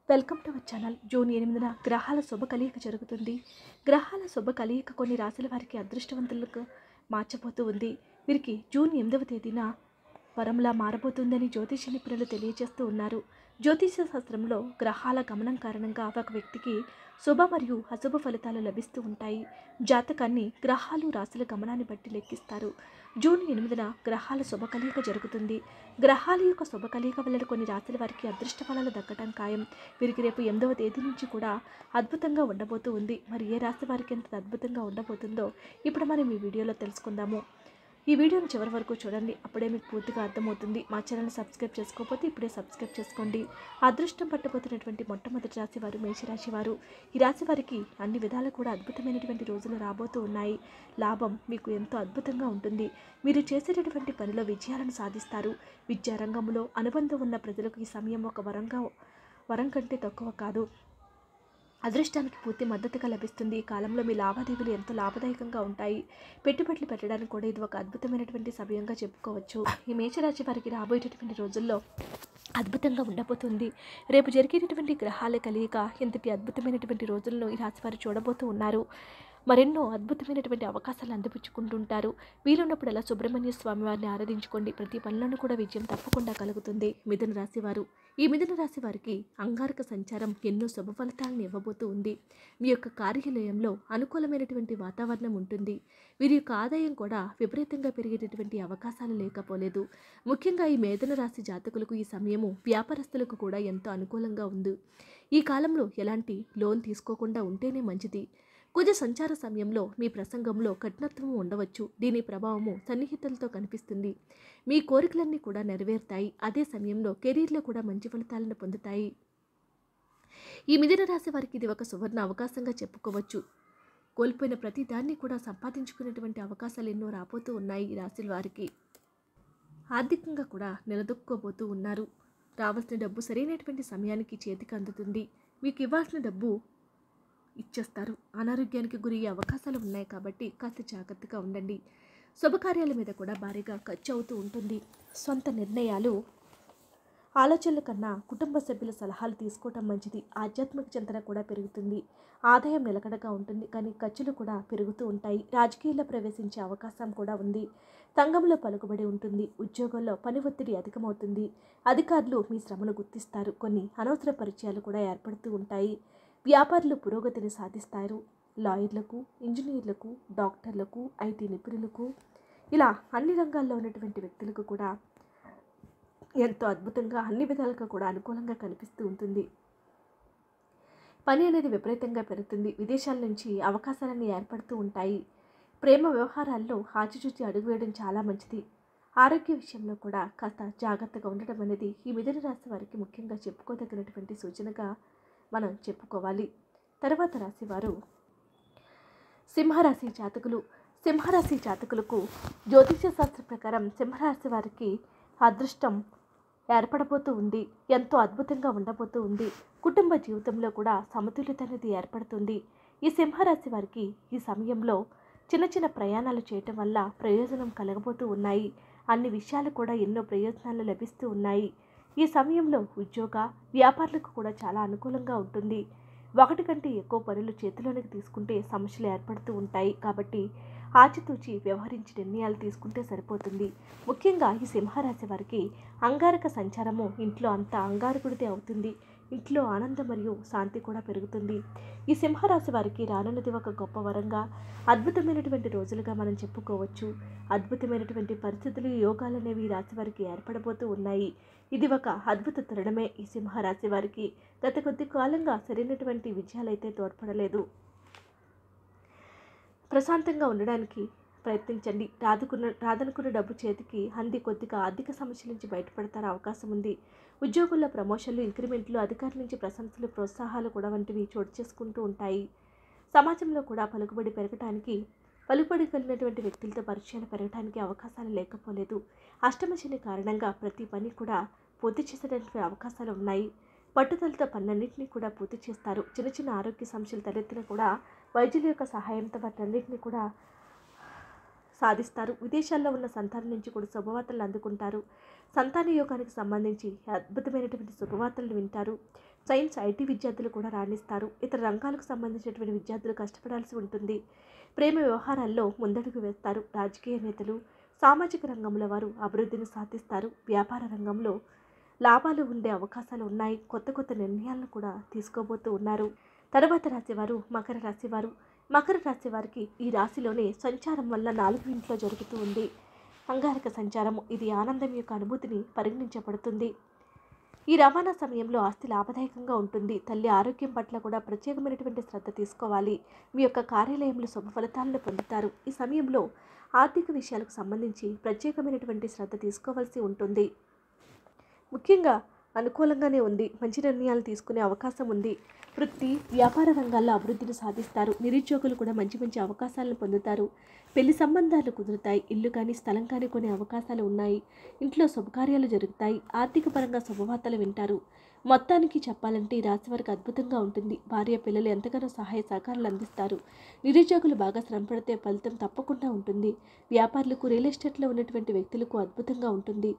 welcome to our channel June ఎనిమిదిన గ్రహాల శుభ కలయిక జరుగుతుంది గ్రహాల శుభ కలయిక కొన్ని రాశుల వారికి అదృష్టవంతులకు మార్చబోతూ ఉంది వీరికి జూన్ ఎనిమిదవ తేదీన వరంలా మారబోతుందని జ్యోతిష నిపుణులు తెలియజేస్తూ ఉన్నారు జ్యోతిష శాస్త్రంలో గ్రహాల గమనం కారణంగా ఒక వ్యక్తికి శుభ మరియు అశుభ ఫలితాలు లభిస్తూ ఉంటాయి జాతకాన్ని గ్రహాలు రాశుల గమనాన్ని బట్టి లెక్కిస్తారు జూన్ ఎనిమిదిన గ్రహాల శుభ కలయిక జరుగుతుంది గ్రహాల యొక్క శుభ కలయిక వలన కొన్ని రాశుల వారికి అదృష్ట ఫలాలు దక్కడం ఖాయం వీరికి రేపు ఎనిమిదవ తేదీ నుంచి కూడా అద్భుతంగా ఉండబోతూ ఉంది మరి ఏ రాశి వారికి ఎంత అద్భుతంగా ఉండబోతుందో ఇప్పుడు మనం ఈ వీడియోలో తెలుసుకుందాము ఈ వీడియోని చివరి వరకు చూడండి అప్పుడే మీకు పూర్తిగా అర్థమవుతుంది మా ఛానల్ని సబ్స్క్రైబ్ చేసుకోకపోతే ఇప్పుడే సబ్స్క్రైబ్ చేసుకోండి అదృష్టం పట్టబోతున్నటువంటి మొట్టమొదటి రాశి వారు మేషరాశి వారు ఈ రాశి వారికి అన్ని విధాలు కూడా అద్భుతమైనటువంటి రోజులు రాబోతూ ఉన్నాయి లాభం మీకు ఎంతో అద్భుతంగా ఉంటుంది మీరు చేసేటటువంటి పనిలో విజయాలను సాధిస్తారు విద్యారంగంలో అనుబంధం ఉన్న ప్రజలకు ఈ సమయం ఒక వరంగా వరం కంటే తక్కువ కాదు అదృష్టానికి పూర్తి మద్దతుగా లభిస్తుంది ఈ కాలంలో మీ లావాదేవీలు ఎంతో లాభదాయకంగా ఉంటాయి పెట్టుబడులు పెట్టడానికి కూడా ఇది ఒక అద్భుతమైనటువంటి సమయంగా చెప్పుకోవచ్చు ఈ మేషరాశి వారికి రాబోయేటటువంటి రోజుల్లో అద్భుతంగా ఉండబోతుంది రేపు జరిగేటటువంటి గ్రహాల కలయిక ఇంతటి అద్భుతమైనటువంటి రోజులను ఈ రాశి వారు చూడబోతూ ఉన్నారు మరెన్నో అద్భుతమైనటువంటి అవకాశాలు అందిపుచ్చుకుంటుంటారు వీలున్నప్పుడల్లా సుబ్రహ్మణ్య స్వామి వారిని ఆరాధించుకోండి ప్రతి పనులను కూడా విజయం తప్పకుండా కలుగుతుంది మిథున రాశి వారు ఈ మిథున రాశి వారికి అంగారక సంచారం ఎన్నో శుభ ఫలితాలను ఇవ్వబోతూ ఉంది మీ యొక్క కార్యాలయంలో అనుకూలమైనటువంటి వాతావరణం ఉంటుంది వీరి యొక్క ఆదాయం కూడా విపరీతంగా పెరిగేటటువంటి అవకాశాలు లేకపోలేదు ముఖ్యంగా ఈ మేధన రాశి జాతకులకు ఈ సమయము వ్యాపారస్తులకు కూడా ఎంతో అనుకూలంగా ఉంది ఈ కాలంలో ఎలాంటి లోన్ తీసుకోకుండా ఉంటేనే మంచిది కుజ సంచార సమయంలో మీ ప్రసంగంలో కఠినత్వము ఉండవచ్చు దీని ప్రభావము సన్నిహితులతో కనిపిస్తుంది మీ కోరికలన్నీ కూడా నెరవేరుతాయి అదే సమయంలో కెరీర్లో కూడా మంచి ఫలితాలను పొందుతాయి ఈ మిథున రాశి వారికి ఇది ఒక సువర్ణ అవకాశంగా చెప్పుకోవచ్చు కోల్పోయిన ప్రతి దాన్ని కూడా సంపాదించుకునేటువంటి అవకాశాలు ఎన్నో రాబోతూ ఉన్నాయి ఈ రాశి వారికి ఆర్థికంగా కూడా నిలదొక్కుకోబోతూ ఉన్నారు రావాల్సిన డబ్బు సరైనటువంటి సమయానికి చేతికి అందుతుంది మీకు ఇవ్వాల్సిన డబ్బు ఇచ్చేస్తారు అనారోగ్యానికి గురయ్యే అవకాశాలు ఉన్నాయి కాబట్టి కాస్త జాగ్రత్తగా ఉండండి శుభకార్యాల మీద కూడా భారీగా ఖర్చు అవుతూ ఉంటుంది సొంత నిర్ణయాలు ఆలోచనల కన్నా కుటుంబ సభ్యుల సలహాలు తీసుకోవటం మంచిది ఆధ్యాత్మిక చింతన కూడా పెరుగుతుంది ఆదాయం నిలకడగా ఉంటుంది కానీ ఖర్చులు కూడా పెరుగుతూ ఉంటాయి రాజకీయాల్లో ప్రవేశించే అవకాశం కూడా ఉంది సంఘంలో పలుకుబడి ఉంటుంది ఉద్యోగంలో పని ఒత్తిడి అధికమవుతుంది అధికారులు మీ శ్రమను గుర్తిస్తారు కొన్ని అనవసర పరిచయాలు కూడా ఏర్పడుతూ ఉంటాయి వ్యాపారులు పురోగతిని సాధిస్తారు లాయర్లకు ఇంజనీర్లకు డాక్టర్లకు ఐటీ నిపుణులకు ఇలా అన్ని రంగాల్లో ఉన్నటువంటి వ్యక్తులకు కూడా ఎంతో అద్భుతంగా అన్ని విధాలుగా కూడా అనుకూలంగా కనిపిస్తూ ఉంటుంది పని అనేది విపరీతంగా పెరుగుతుంది విదేశాల నుంచి అవకాశాలన్నీ ఏర్పడుతూ ఉంటాయి ప్రేమ వ్యవహారాల్లో ఆచిచూచి అడుగు వేయడం చాలా మంచిది ఆరోగ్య విషయంలో కూడా కాస్త జాగ్రత్తగా ఉండడం అనేది ఈ మిథున రాశి వారికి ముఖ్యంగా చెప్పుకోదగినటువంటి సూచనగా మనం చెప్పుకోవాలి తర్వాత రాశి వారు సింహరాశి జాతకులు సింహరాశి జాతకులకు జ్యోతిష శాస్త్ర ప్రకారం సింహరాశి వారికి అదృష్టం ఏర్పడబోతూ ఉంది ఎంతో అద్భుతంగా ఉండబోతూ ఉంది కుటుంబ జీవితంలో కూడా సమతుల్యత అనేది ఏర్పడుతుంది ఈ సింహరాశి వారికి ఈ సమయంలో చిన్న చిన్న ప్రయాణాలు చేయటం వల్ల ప్రయోజనం కలగబోతూ ఉన్నాయి అన్ని విషయాలు కూడా ఎన్నో ప్రయోజనాలు లభిస్తూ ఉన్నాయి ఈ సమయంలో ఉద్యోగ వ్యాపారులకు కూడా చాలా అనుకూలంగా ఉంటుంది ఒకటి కంటే ఎక్కువ పనులు చేతిలోనికి తీసుకుంటే సమస్యలు ఏర్పడుతూ ఉంటాయి కాబట్టి ఆచితూచి వ్యవహరించి నిర్ణయాలు తీసుకుంటే సరిపోతుంది ముఖ్యంగా ఈ సింహరాశి వారికి అంగారక సంచారము ఇంట్లో అంతా అంగారకుడితే అవుతుంది ఇంట్లో ఆనందం మరియు శాంతి కూడా పెరుగుతుంది ఈ సింహరాశి వారికి రానున్నది ఒక గొప్ప వరంగా అద్భుతమైనటువంటి రోజులుగా మనం చెప్పుకోవచ్చు అద్భుతమైనటువంటి పరిస్థితులు యోగాలు అనేవి ఈ రాశి వారికి ఏర్పడబోతూ ఉన్నాయి ఇది ఒక అద్భుత తరుణమే ఈ సింహరాశి వారికి గత కొద్ది కాలంగా సరైనటువంటి విజయాలైతే తోడ్పడలేదు ప్రశాంతంగా ఉండడానికి ప్రయత్నించండి రాదుకున్న రాదనుకున్న డబ్బు చేతికి అంది కొద్దిగా ఆర్థిక సమస్యల నుంచి బయటపడతారు అవకాశం ఉంది ఉద్యోగుల్లో ప్రమోషన్లు ఇంక్రిమెంట్లు అధికారుల నుంచి ప్రశంసలు ప్రోత్సాహాలు కూడా వంటివి చోటు చేసుకుంటూ ఉంటాయి సమాజంలో కూడా పలుకుబడి పెరగటానికి పలుకుబడి కలిగినటువంటి వ్యక్తులతో పరిచయాలు పెరగడానికి అవకాశాలు లేకపోలేదు అష్టమ శని కారణంగా ప్రతి పని కూడా పూర్తి చేసేటటువంటి అవకాశాలు ఉన్నాయి పట్టుదలతో పనులన్నింటినీ కూడా పూర్తి చేస్తారు చిన్న చిన్న ఆరోగ్య సమస్యలు తలెత్తిన కూడా వైద్యుల యొక్క సహాయంతో వాటన్నింటినీ కూడా సాధిస్తారు విదేశాల్లో ఉన్న సంతానం నుంచి కూడా శుభవార్తలు అందుకుంటారు సంతాన యోగానికి సంబంధించి అద్భుతమైనటువంటి శుభవార్తలు వింటారు సైన్స్ ఐటీ విద్యార్థులు కూడా రాణిస్తారు ఇతర రంగాలకు సంబంధించినటువంటి విద్యార్థులు కష్టపడాల్సి ఉంటుంది ప్రేమ వ్యవహారాల్లో ముందడుగు వేస్తారు రాజకీయ నేతలు సామాజిక రంగంలో వారు అభివృద్ధిని సాధిస్తారు వ్యాపార రంగంలో లాభాలు ఉండే అవకాశాలు ఉన్నాయి కొత్త కొత్త నిర్ణయాలను కూడా తీసుకోబోతూ ఉన్నారు తర్వాత రాశివారు మకర రాశివారు మకర రాశి వారికి ఈ రాశిలోనే సంచారం వల్ల నాలుగు ఇంట్లో జరుగుతూ ఉంది అంగారక సంచారం ఇది ఆనందం యొక్క అనుభూతిని పరిగణించబడుతుంది ఈ రవాణా సమయంలో ఆస్తి లాభదాయకంగా ఉంటుంది తల్లి ఆరోగ్యం పట్ల కూడా ప్రత్యేకమైనటువంటి శ్రద్ధ తీసుకోవాలి మీ యొక్క కార్యాలయంలో శుభ ఫలితాలను పొందుతారు ఈ సమయంలో ఆర్థిక విషయాలకు సంబంధించి ప్రత్యేకమైనటువంటి శ్రద్ధ తీసుకోవాల్సి ఉంటుంది ముఖ్యంగా అనుకూలంగానే ఉంది మంచి నిర్ణయాలు తీసుకునే అవకాశం ఉంది వృత్తి వ్యాపార రంగాల్లో అభివృద్ధిని సాధిస్తారు నిరుద్యోగులు కూడా మంచి మంచి అవకాశాలను పొందుతారు పెళ్లి సంబంధాలు కుదురుతాయి ఇల్లు కానీ స్థలం కానీ కొనే అవకాశాలు ఉన్నాయి ఇంట్లో శుభకార్యాలు జరుగుతాయి ఆర్థిక పరంగా శుభవార్తలు వింటారు మొత్తానికి చెప్పాలంటే ఈ రాశి వారికి అద్భుతంగా ఉంటుంది భార్య పిల్లలు ఎంతగానో సహాయ సహకారాలు అందిస్తారు నిరుద్యోగులు బాగా శ్రమపడితే ఫలితం తప్పకుండా ఉంటుంది వ్యాపారులకు రియల్ ఎస్టేట్లో ఉన్నటువంటి వ్యక్తులకు అద్భుతంగా ఉంటుంది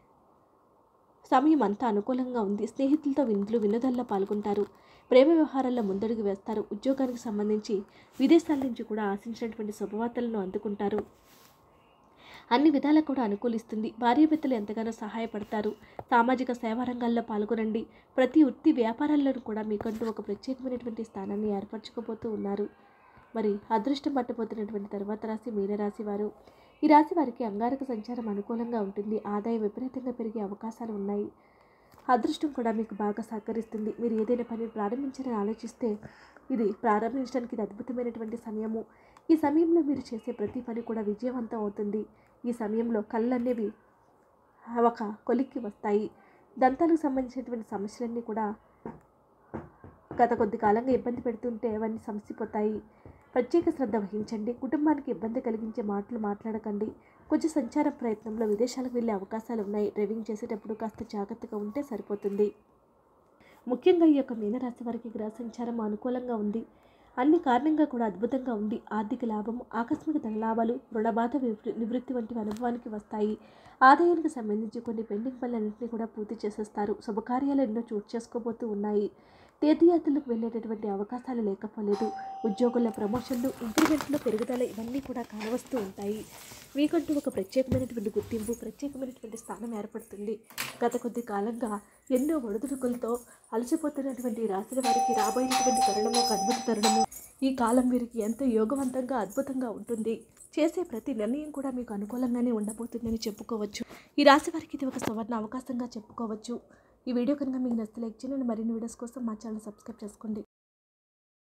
సమయం అంతా అనుకూలంగా ఉంది స్నేహితులతో విందులు వినోదాల్లో పాల్గొంటారు ప్రేమ వ్యవహారాల్లో ముందడుగు వేస్తారు ఉద్యోగానికి సంబంధించి విదేశాల నుంచి కూడా ఆశించినటువంటి శుభవార్తలను అందుకుంటారు అన్ని విధాలకు కూడా అనుకూలిస్తుంది భార్యాభర్తలు ఎంతగానో సహాయపడతారు సామాజిక సేవా రంగాల్లో పాల్గొనండి ప్రతి వృత్తి వ్యాపారాల్లోనూ కూడా మీకంటూ ఒక ప్రత్యేకమైనటువంటి స్థానాన్ని ఏర్పరచుకోబోతూ ఉన్నారు మరి అదృష్టం పట్టబోతున్నటువంటి తర్వాత రాశి మీనరాశి వారు ఈ రాశి వారికి అంగారక సంచారం అనుకూలంగా ఉంటుంది ఆదాయం విపరీతంగా పెరిగే అవకాశాలు ఉన్నాయి అదృష్టం కూడా మీకు బాగా సహకరిస్తుంది మీరు ఏదైనా పని ప్రారంభించాలని ఆలోచిస్తే ఇది ప్రారంభించడానికి ఇది అద్భుతమైనటువంటి సమయము ఈ సమయంలో మీరు చేసే ప్రతి పని కూడా విజయవంతం అవుతుంది ఈ సమయంలో కళ్ళు అనేవి ఒక కొలిక్కి వస్తాయి దంతాలకు సంబంధించినటువంటి సమస్యలన్నీ కూడా గత కొద్ది కాలంగా ఇబ్బంది పెడుతుంటే అవన్నీ సమసిపోతాయి ప్రత్యేక శ్రద్ధ వహించండి కుటుంబానికి ఇబ్బంది కలిగించే మాటలు మాట్లాడకండి కొంచెం సంచార ప్రయత్నంలో విదేశాలకు వెళ్ళే అవకాశాలు ఉన్నాయి డ్రైవింగ్ చేసేటప్పుడు కాస్త జాగ్రత్తగా ఉంటే సరిపోతుంది ముఖ్యంగా ఈ యొక్క మీనరాశి వారికి గ్రహ సంచారం అనుకూలంగా ఉంది అన్ని కారణంగా కూడా అద్భుతంగా ఉంది ఆర్థిక లాభం ఆకస్మిక ధన లాభాలు రుణబాధ వివృ- నివృత్తి వంటి అనుభవానికి వస్తాయి ఆదాయానికి సంబంధించి కొన్ని పెండింగ్ పనులన్నింటినీ కూడా పూర్తి చేసేస్తారు శుభకార్యాలు ఎన్నో చోటు చేసుకోబోతూ ఉన్నాయి తీర్థయాత్రలకు వెళ్ళేటటువంటి అవకాశాలు లేకపోలేదు ఉద్యోగుల ప్రమోషన్లు ఇంక్రిమెంట్లు పెరుగుదల ఇవన్నీ కూడా కానవస్తూ ఉంటాయి మీకంటూ ఒక ప్రత్యేకమైనటువంటి గుర్తింపు ప్రత్యేకమైనటువంటి స్థానం ఏర్పడుతుంది గత కొద్ది కాలంగా ఎన్నో ఒడిదుడుకులతో అలసిపోతున్నటువంటి ఈ రాశుల వారికి రాబోయేటువంటి తరుణము ఒక అద్భుత తరుణము ఈ కాలం వీరికి ఎంతో యోగవంతంగా అద్భుతంగా ఉంటుంది చేసే ప్రతి నిర్ణయం కూడా మీకు అనుకూలంగానే ఉండబోతుందని చెప్పుకోవచ్చు ఈ రాశి వారికి ఇది ఒక సువర్ణ అవకాశంగా చెప్పుకోవచ్చు ఈ వీడియో కనుక మీకు నచ్చితే లైక్ చేయండి మరిన్ని వీడియోస్ కోసం మా ఛానల్ సబ్స్క్రైబ్ చేసుకోండి